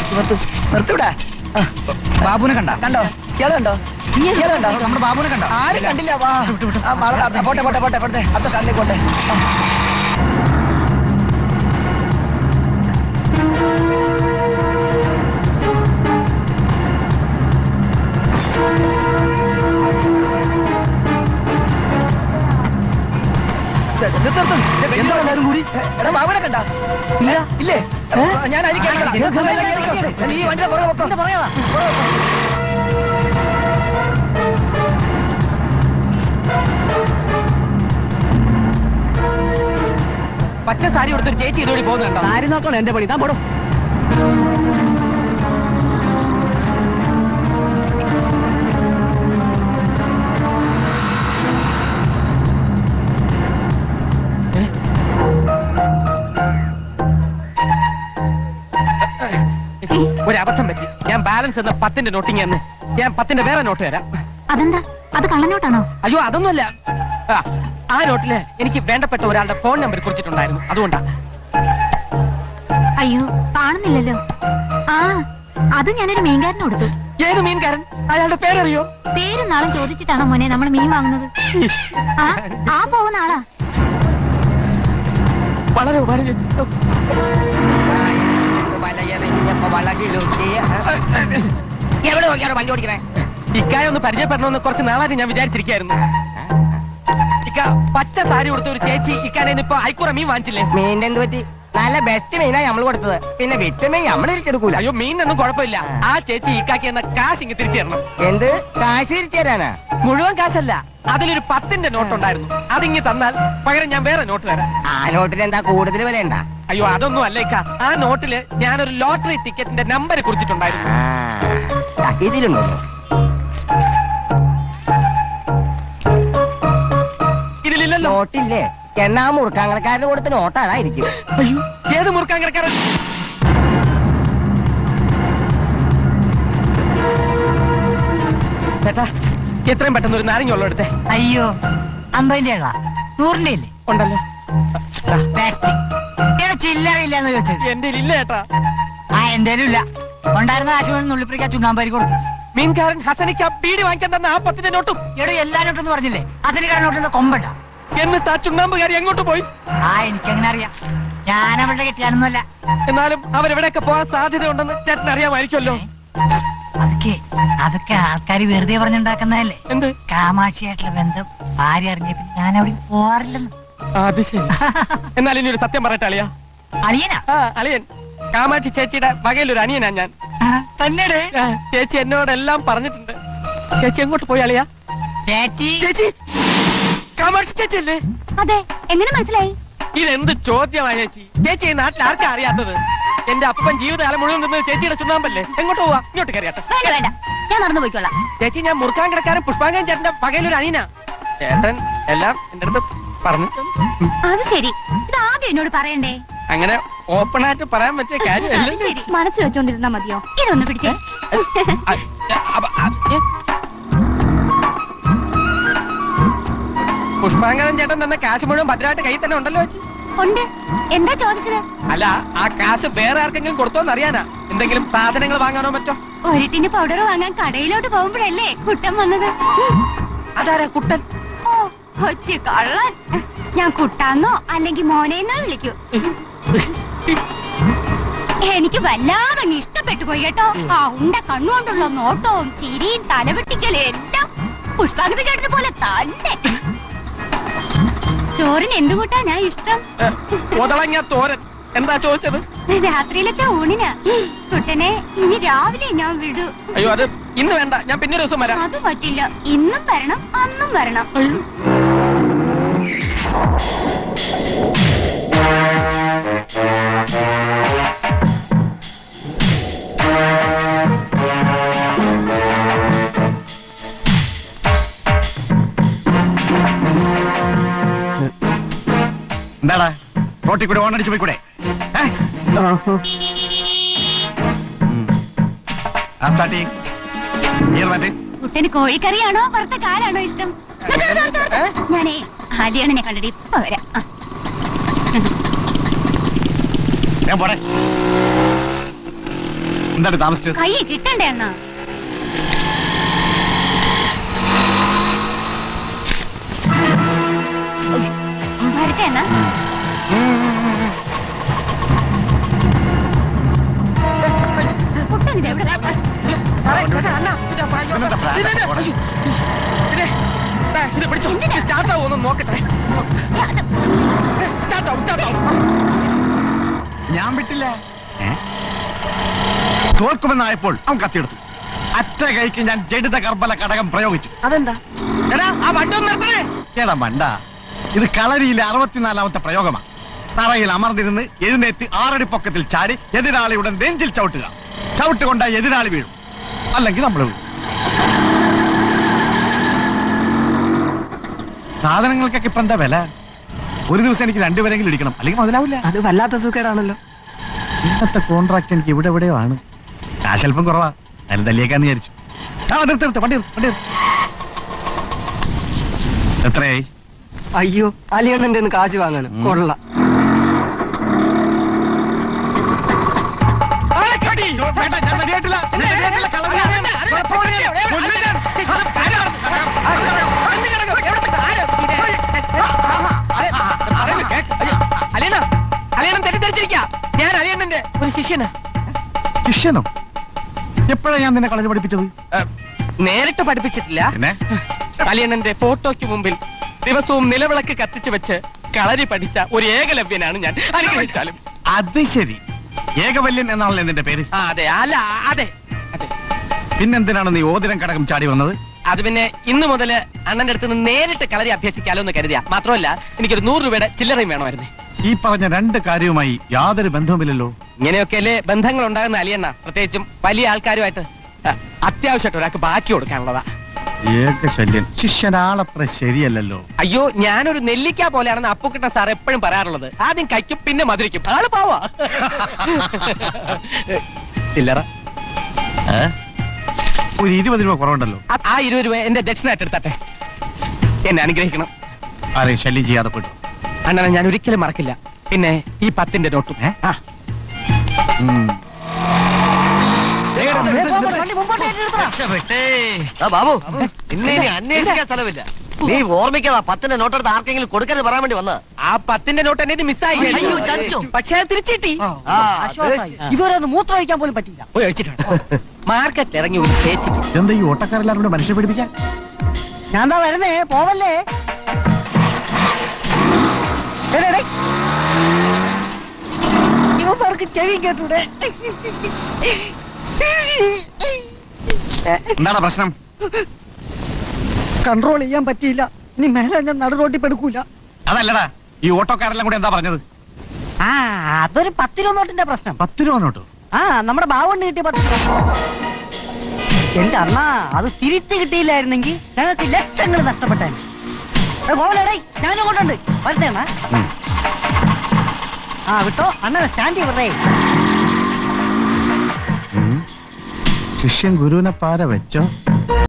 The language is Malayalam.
നിർത്തു നിർത്തൂടാ ബാബുവിനെ കണ്ട കണ്ടോ ഇയാള് കണ്ടോ ഇയാള് കണ്ടോ നമ്മുടെ ബാബുവിനെ കണ്ട ആരും കണ്ടില്ല വാ ആ, മാള, ആ, പോട്ടെ പോട്ടെ പോട്ടെ പോട്ടെ അടുത്ത കാലിലേക്ക് പോട്ടെ ആ. നിർത്ത്, നിർത്ത്, നിർത്ത്. എന്താ എല്ലാവരും കൂടി? എടാ മാവനെ കണ്ട ഇല്ല ഇല്ലേ ഞാൻ അതിൽ കയറിക്കോളാം. ഞാൻ അതിൽ കയറിക്കോളാം. നീ ഈ വണ്ടിയുടെ പുറകെ പൊക്കോ. പുറകെ പൊക്കോ. പച്ച സാരി കൊടുത്തൊരു ചേച്ചി ഇതുവഴി പോകുന്നുണ്ടോ സാരി നോക്കണം എന്റെ പണി താൻ പോടും ചേച്ചി ഒരു അബദ്ധം പറ്റി ഞാൻ ബാലൻസ് എന്ന പത്തിന്റെ നോട്ടിങ് എന്ന് ഞാൻ പത്തിന്റെ വേറെ നോട്ട് തരാം അതെന്താ അത് കള്ളനോട്ടാണോ അയ്യോ അതൊന്നുമല്ല ആ, ആ നോട്ടില് എനിക്ക് വേണ്ടപ്പെട്ട ഒരാളുടെ ഫോൺ നമ്പർ കുറിച്ചിട്ടുണ്ടായിരുന്നു അതുകൊണ്ടാ അയ്യോ കാണുന്നില്ലല്ലോ ആ അത് ഞാനൊരു മീൻകാരന് കൊടുത്തു ഏത് മീൻകാരൻ അയാളുടെ പേരറിയോ പേരും നാളും ചോദിച്ചിട്ടാണോ മോനെ നമ്മൾ മീൻ വാങ്ങുന്നത് ആ ആ പോകുന്ന ആളാ വളരെ ഉപകാരം ചേച്ചി വലയെറിഞ്ഞപ്പോ വളകിലുക്കി. എവിടെ നോക്കിയാണോ വണ്ടി ഓടിക്കണേ ഇക്കായ ഒന്ന് പരിചയപ്പെടണമെന്ന് കുറച്ച് നാളായിട്ട് ഞാൻ വിചാരിച്ചിരിക്കായിരുന്നു ഇക്ക പച്ച സാരി കൊടുത്ത ഒരു ചേച്ചി ഇക്കാനെ ഇപ്പൊ ഐക്കുറ മീൻ വാങ്ങിച്ചില്ലേ മീനിന്റെ എന്ത് പറ്റി നല്ല ബെസ്റ്റ് മീനാ നമ്മൾ കൊടുത്തത് പിന്നെ വിറ്റ് മീൻ നമ്മൾ തിരിച്ചെടുക്കൂല അയ്യോ മീനൊന്നും കുഴപ്പമില്ല ആ ചേച്ചി ഇക്കാക്കി എന്ന കാശ് ഇങ്ങ് തിരിച്ചു തരണം എന്ത് കാശ് തിരിച്ചു തരാനാ മുഴുവൻ കാശല്ല അതിലൊരു പത്തിന്റെ നോട്ട് ഉണ്ടായിരുന്നു അതിങ്ങി തന്നാൽ പകരം ഞാൻ വേറെ നോട്ട് തരാം ആ നോട്ടിന് എന്താ കൂടുതൽ വില ഉണ്ടാ അയ്യോ അതൊന്നും അല്ല ഇക്ക ആ നോട്ടില് ഞാനൊരു ലോട്ടറി ടിക്കറ്റിന്റെ നമ്പർ കുറിച്ചിട്ടുണ്ടായിരുന്നു ഇതിലുണ്ടോ ഇതിലില്ലല്ലോ നോട്ടില്ലേ എന്നാ മുറുക്കാങ്ങളക്കാരന് കൊടുത്ത നോട്ട് അതായിരിക്കും അയ്യോ ഏത് മുറുക്കാൻ കിടക്കാരൻ ചേട്ടാ എത്രയും പെട്ടെന്ന് ഒരു നാരങ്ങ വെള്ളം എടുത്തേ അയ്യോ അമ്പതിന്റെ ഉള്ള നൂറിന്റെ ഇല്ലേ ഉണ്ടല്ലോ പ്ലാസ്റ്റിക് ഇവിടെ ചില്ലറ ഇല്ലെന്ന് ചോദിച്ചത് എന്റെ ഇല്ല ചേട്ടാ ആ എന്തേലും ഇല്ല ഉണ്ടായിരുന്ന കാശ് വേണം നുള്ളിപ്പിടിക്കാൻ ചുണ്ണാമ്പരി കൊടുത്തു മീൻകാരൻ ഹസനിക്ക് ആ ബീഡി വാങ്ങിക്കാൻ തന്ന ആ പത്തിന്റെ നോട്ടും ഇവിടെ എല്ലാ നോട്ടെന്ന് പറഞ്ഞില്ലേ അസന് കടനോട്ടെന്ന് കൊമ്പട്ട എന്നിട്ട് ആ ചുണ്ണാമ്പുകാരി എങ്ങോട്ട് പോയി ആ എനിക്കങ്ങനെ അറിയാം ഞാൻ അവളുടെ കെട്ടിയാനൊന്നുമല്ല എന്നാലും അവരെവിടെയൊക്കെ പോകാൻ സാധ്യത ഉണ്ടെന്ന് ചേട്ടൻ അറിയാമായിരിക്കുമല്ലോ അതൊക്കെ അതൊക്കെ ആൾക്കാർ വെറുതെ പറഞ്ഞുണ്ടാക്കുന്നതല്ലേ എന്ത് കാമാക്ഷിയായിട്ടുള്ള ബന്ധം ഭാര്യ അറിഞ്ഞ പിന്നെ ഞാൻ അവിടെ പോവാറില്ലെന്ന് ആ, അത് ശരി എന്നാൽ ഇനി ഒരു സത്യം പറയട്ടെ അളിയ അളിയനാ ആ അളിയൻ കാമാക്ഷി ചേച്ചിയുടെ വകയിലൊരു അനിയനാ ഞാൻ തന്നെടേ ആ, ചേച്ചി എന്നോടെല്ലാം പറഞ്ഞിട്ടുണ്ട് ചേച്ചി എങ്ങോട്ട് പോയി അളിയ ചേച്ചി ചേച്ചി കാമാക്ഷി ചേച്ചി അല്ലേ അതെ എങ്ങനെ മനസ്സിലായി ഇതെന്ത് ചോദ്യമാ ചേച്ചി ചേച്ചി ഈ നാട്ടിൽ ആർക്കാ അറിയാത്തത് എന്റെ അപ്പൻ ജീവിതകാലം മുഴുവൻ നിന്ന് ചേച്ചിയുടെ ചുണ്ണാമ്പല്ലേ എങ്ങോട്ട് പോവാ ഇങ്ങോട്ട് കയറിയാട്ടെ വേണ്ട വേണ്ട ഞാൻ നടന്നു പോയിക്കോളാം ചേച്ചി ഞാൻ മുറുക്കാൻ കിടക്കാരൻ പുഷ്പാങ്കൻ ചേട്ടന്റെ പകയിലൊരു അനിയനാ ചേട്ടൻ എല്ലാം എന്റെ അടുത്ത് പറഞ്ഞിട്ടുണ്ട് അത് ശരി ഇത് ആദ്യം എന്നോട് പറയണ്ടേ അങ്ങനെ ഓപ്പൺ ആയിട്ട് പറയാൻ പറ്റിയ അത് കാര്യമല്ല ശരി മനസ്സ് വെച്ചോണ്ടിരുന്നാ മതിയോ ഇതൊന്ന് പിടിച്ചേ പുഷ്പാങ്കൻ ചേട്ടൻ തന്നെ കാശ് മുഴുവൻ ഭദ്രമായിട്ട് കയ്യിൽ തന്നെ ഉണ്ടല്ലോ ചേച്ചി ഉണ്ട് എന്താ ചോദിച്ചത് അല്ല ആ കാശ് വേറെ ആർക്കെങ്കിലും കൊടുത്തോന്ന് അറിയാനാ എന്തെങ്കിലും സാധനങ്ങൾ വാങ്ങാനോ മറ്റോ ഒരു ടിന് പൗഡർ വാങ്ങാൻ കടയിലോട്ട് പോകുമ്പോഴല്ലേ കുട്ടൻ വന്നത് അതാരാ കുട്ടൻ ഓ കൊച്ചു കള്ളൻ ഞാൻ കുട്ടാന്നോ അല്ലെങ്കിൽ മോനേന്നോ വിളിക്കൂ എനിക്ക് വല്ലാതെ അങ്ങ് ഇഷ്ടപ്പെട്ടു പോയി കേട്ടോ ആ ഉണ്ട കണ്ണുകൊണ്ടുള്ള നോട്ടവും ചിരിയും തലവെട്ടിക്കലും എല്ലാം പുഷ്പാകൃതി ചേട്ടനെ പോലെ തന്നെ ചോറിന് എന്ത് കൂട്ടാ ഞാൻ ഇഷ്ടം ഒതളങ്ങ തോരൻ എന്താ ചോദിച്ചത് രാത്രിയിലത്തെ ഊണിനാ കുട്ടനെ ഇനി രാവിലെ ഞാൻ വിടൂ അയ്യോ അത് ഇന്ന് വേണ്ട ഞാൻ പിന്നെ ഒരു ദിവസം വരാം അത് പറ്റില്ല ഇന്നും വരണം അന്നും വരണം എന്താടാ റോട്ടിൽ കൂടെ ഓണടിച്ച് പോയിക്കൂടെ ഏ? ഉം. ആ സ്റ്റാർട്ട് ചെയ്യ്. ഗിയർ മാറ്റ് കുട്ടന് കോഴിക്കറിയാണോ വറുത്ത കാലാണോ ഇഷ്ടം നിർത്ത്, നിർത്ത്, നിർത്ത്, നിർത്ത്. ഞാനേ ആദ്യമാണെന്നെ കണ്ടിട്ട് ഇപ്പൊ വരാം ആ. ഞാൻ പോടെ എന്താണ് താമസിച്ചത് കൈ കിട്ടണ്ടേ അണ്ണാ വരട്ടെ അണ്ണാ കുട്ടനിത് എവിടെ സാറേ, ചേട്ടാ, അണ്ണാ, ഇതാ, അയ്യോ, ഇതെന്താ പ്രാന്ത്? ഇത്, ഇത്, അയ്യോ, ഇത്, ദാ, ഇത് പിടിച്ചോ സ്റ്റാർട്ട് ആവുമോ ഒന്ന് നോക്കട്ടെ സ്റ്റാർട്ട് ആവും സ്റ്റാർട്ട് ആവും ഞാൻ വിട്ടില്ല ഏ? തോൽക്കുമെന്നായപ്പോൾ അവൻ കത്തിയെടുത്തു അറ്റ കൈക്ക് ഞാൻ ജഡിത കർബല കടകം പ്രയോഗിച്ചു അതെന്താ എടാ ആ വണ്ടി ഒന്ന് നിർത്തണേ ഏടാ മണ്ട ഇത് കളരിയിലെ അറുപത്തിനാലാമത്തെ പ്രയോഗമാണ് തറയിൽ അമർന്നിരുന്ന് എഴുന്നേറ്റ് ആറടി പൊക്കത്തിൽ ചാടി എതിരാളിയുടെ നെഞ്ചിൽ ചവിട്ടുക ചവിട്ട് കൊണ്ട എതിരാളി വീഴും അല്ലെങ്കിൽ നമ്മൾ വീഴും സാധനങ്ങൾക്കൊക്കെ ഇപ്പൊ എന്താ വില ഒരു ദിവസം എനിക്ക് രണ്ടുപേരെങ്കിലും ഇടിക്കണം അല്ലെങ്കിൽ മുതലാവില്ല അത് വല്ലാത്ത സുഖേടാണല്ലോ ഇന്നത്തെ കോൺട്രാക്ട് എനിക്ക് ഇവിടെ എവിടെയോ ആണ് കാശൽപ്പം കുറവാ അതിന് തല്ലിയേക്കാന്ന് വിചാരിച്ചു ആ നിർത്ത് നിർത്ത് വണ്ടി നിർത്ത്, വണ്ടി നിർത്ത്. എത്രയായി അയ്യോ അലിയണ്ണന്റെ കാശ് വാങ്ങാനും കൊള്ള ആ, കടി. വേണ്ട, ഞാൻ റെഡിയായിട്ടില്ല. ഞാൻ റെഡിയായിട്ടില്ല. കളർ ഞാനാണ്. കൊല്ലും ഞാൻ. അലിയണ അലിയണം തെറ്റിദ്ധരിച്ചിരിക്ക ഞാൻ അലിയണ്ണന്റെ ഒരു ശിഷ്യനാ ശിഷ്യനോ എപ്പോഴാ ഞാൻ നിന്നെ കളരി പഠിപ്പിച്ചത് ഏ, നേരിട്ട് പഠിപ്പിച്ചിട്ടില്ല പിന്നെ അലിയണ്ണന്റെ ഫോട്ടോയ്ക്ക് മുമ്പിൽ ദിവസവും നിലവിളക്ക് കത്തിച്ചു വെച്ച് കളരി പഠിച്ച ഒരു ഏകലവ്യനാണ് ഞാൻ അനുഗ്രഹിച്ചാലും അത് ശരി ഏകവല്യൻ എന്നാണല്ലോ നിന്റെ പേര് ആ അതെ അല്ല അതെ അതെ പിന്നെന്തിനാണ് നീ ഓതിരം കടകം ചാടി വന്നത് അത് പിന്നെ ഇന്നു മുതല് അണ്ണന്റെ അടുത്ത് നിന്ന് നേരിട്ട് കളരി അഭ്യസിക്കാലോ എന്ന് കരുതിയ മാത്രമല്ല എനിക്കൊരു നൂറ് രൂപയുടെ ചില്ലറയും വേണമായിരുന്നേ ഈ പറഞ്ഞ രണ്ട് കാര്യവുമായി യാതൊരു ബന്ധവുമില്ലല്ലോ ഇങ്ങനെയൊക്കെയല്ലേ ബന്ധങ്ങൾ ഉണ്ടാകുന്ന അലിയണ്ണ പ്രത്യേകിച്ചും വലിയ ആൾക്കാരുമായിട്ട് ആ, അത്യാവശ്യമായിട്ട് ഒരാൾക്ക് ബാക്കി കൊടുക്കാനുള്ളതാ ഏകശല്യൻ ശിഷ്യനാളത്ര ശരിയല്ലല്ലോ അയ്യോ ഞാനൊരു നെല്ലിക്ക പോലെയാണെന്ന് അപ്പുക്കിട്ട സാർ എപ്പോഴും പറയാറുള്ളത് ആദ്യം കഴിക്കും പിന്നെ മധുരിക്കും ആള് പാവാ ചില്ലറ ഏ? ഒരു ഇരുപത് രൂപ കുറവുണ്ടല്ലോ ആ- ആ ഇരുപത് രൂപ എന്റെ ദക്ഷിണായിട്ട് എടുത്തട്ടെ എന്നെ അനുഗ്രഹിക്കണം ആരെയും ശല്യം ചെയ്യാതെ പോയിട്ടു അണ്ണനെ ഞാൻ ഒരിക്കലും മറക്കില്ല പിന്നെ ഈ പത്തിന്റെ നോട്ടും ഏ? ആ ബാബു ഇന്ന് ഇനി അന്വേഷിക്കാൻ സ്ഥലമില്ല നീ ഓർമ്മിക്കാതാ പത്തിന്റെ നോട്ടെടുത്ത് ആർക്കെങ്കിലും കൊടുക്കരുത് പറയാൻ വേണ്ടി വന്ന ആ പത്തിന്റെ നോട്ട് എന്നെ മിസ്സായി അയ്യോ, ചതിച്ചോ? പക്ഷേ അത് തിരിച്ചിട്ടി ഇതുവരെ ഒന്ന് മൂത്രം ഒഴിക്കാൻ പോലും പറ്റില്ല പോയി അഴിച്ചിട്ടുണ്ട് മാർക്കറ്റിൽ ഇറങ്ങി ഒരു ചേച്ചിക്ക് എന്താ ഈ ഓട്ടക്കാരെല്ലാരും കൂടെ മനുഷ്യ പിടിപ്പിക്കാൻ ഞാൻ എന്താ വരുന്നേ പോവല്ലേ എടേ, എടേ. ഇവന്മാർക്ക് ചെവി കേട്ടൂടെ എന്താണ് പ്രശ്നം കൺട്രോൾ ചെയ്യാൻ പറ്റിയില്ല ഇനി മേലെ ഞാൻ നടു റോട്ടി പെടുക്കൂല അതല്ലടാ ഈ ഓട്ടോക്കാരെല്ലാം കൂടെ എന്താ പറഞ്ഞത് ആ അതൊരു പത്ത് രൂപ നോട്ടിന്റെ പ്രശ്നം പത്ത് രൂപ നോട്ടോ ആ നമ്മുടെ ബാവണ്ണി കിട്ടിയ പത്ത് രൂപ എന്റെ അണ്ണാ അത് തിരിച്ചു കിട്ടിയില്ലായിരുന്നെങ്കിൽ ഞങ്ങൾക്ക് ലക്ഷങ്ങൾ നഷ്ടപ്പെട്ടേ കോവലേടേ ഞാനും കൊണ്ടുണ്ട് വരുന്നേ അണ്ണാ ആ വിട്ടോ അണ്ണനെ സ്റ്റാൻഡ് ചെയ്യേ ശിഷ്യൻ ഗുരുവിനെ പാര വെച്ചോ